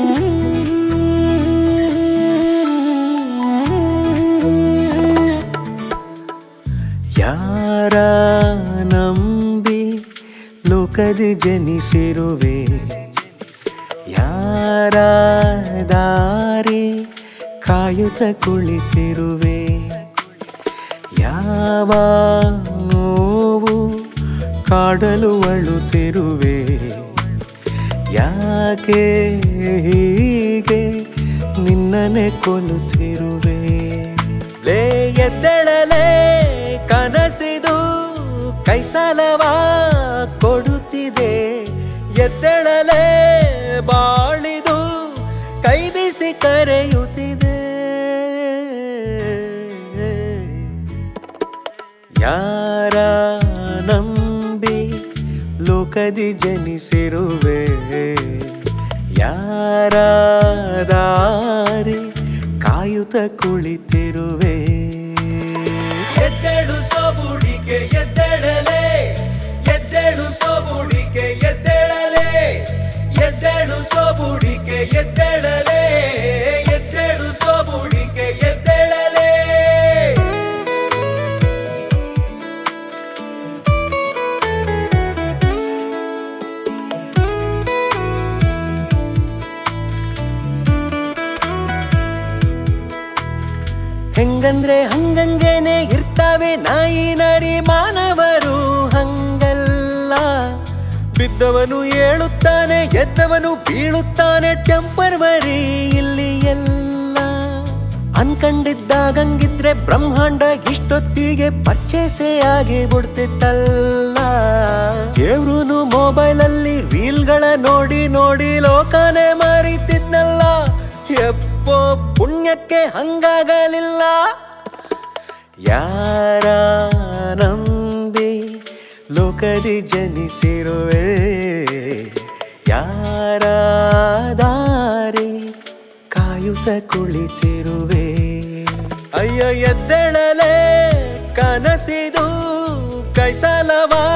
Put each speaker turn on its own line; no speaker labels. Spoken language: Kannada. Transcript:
ಯಾರ ನಂಬಿ ಲೋಕದಿ ಜನಿಸಿರುವೆ ಯಾರ ದಾರಿ ಕಾಯುತ್ತ ಕುಳಿತಿರುವೆ ಯಾವ ನೋವು ಕಾಡಲು ಅಳುತ್ತಿರುವೆ ಯಾಕೆ ಹೀಗೆ ನಿನ್ನನೆ ಕೊಲ್ಲುತ್ತಿರುವೆ ಲೇ ಎದ್ದಳಲೇ ಕನಸಿದು ಕೈಸಲವ ಕೊಡುತ್ತಿದೆ ಎದ್ದಳಲೇ ಬಾಳಿದು ಕೈ ಬಿಸಿ ಕರೆಯುತ್ತಿದೆ ಯಾರ ನಂಬಿ ಲೋಕದಿ ಜನಿಸಿರುವೆ ಯಾರ ದಾರಿ ಕಾಯುತ್ತ ಕುಳಿತಿರುವೆ ಎದ್ದೆಡು ಸೋಬುಡಿಕೆ ಎದ್ದೆಡಲೆ ಎದ್ದೆಡು ಸೋಬುಡಿಕೆ ಎದ್ದೆಳಲೆ ಎದ್ದೆಡು ಸೋಬುಡಿಕೆ ಎದ್ದೆಡಲೆ ಎದ್ದೆಡು ಸೋಬುಡಿಕೆ ಎದ್ದೆಳಲೆ ಹೆಂಗಂದ್ರೆ ಹಂಗಂಗೇನೆ ಇರ್ತಾವೆ ನಾಯಿ ನರಿ ಮಾನವರು ಹಂಗಲ್ಲ ಬಿದ್ದವನು ಏಳುತ್ತಾನೆ ಎದ್ದವನು ಬೀಳುತ್ತಾನೆ ಟೆಂಪರ್ವರಿ ಇಲ್ಲಿ ಎಲ್ಲ ಅನ್ಕಂಡಿದ್ದಾಗಂಗಿದ್ರೆ ಬ್ರಹ್ಮಾಂಡ ಇಷ್ಟೊತ್ತಿಗೆ ಪರ್ಚೇಸೇ ಆಗಿ ಬಿಡ್ತಿತ್ತಲ್ಲ ದೇವ್ರುನು ಮೊಬೈಲ್ ಅಲ್ಲಿ ರೀಲ್ಗಳ ನೋಡಿ ನೋಡಿ ಲೋಕನೇ ಮರಿತಿದ್ನಲ್ಲ ಎಪ್ಪೋ ಪುಣ್ಯಕ್ಕೆ ಹಂಗಾಗಲಿಲ್ಲ ಯಾರ ನಂಬಿ ಲೋಕದಿ ಜನಿಸಿರುವೆ ಯಾರ ದಾರಿ ಕಾಯುತ್ತ ಕುಳಿತಿರುವೆ ಅಯ್ಯೋ ಎದ್ದಳಲೆ ಕನಸಿದು ಕೈಸಲವ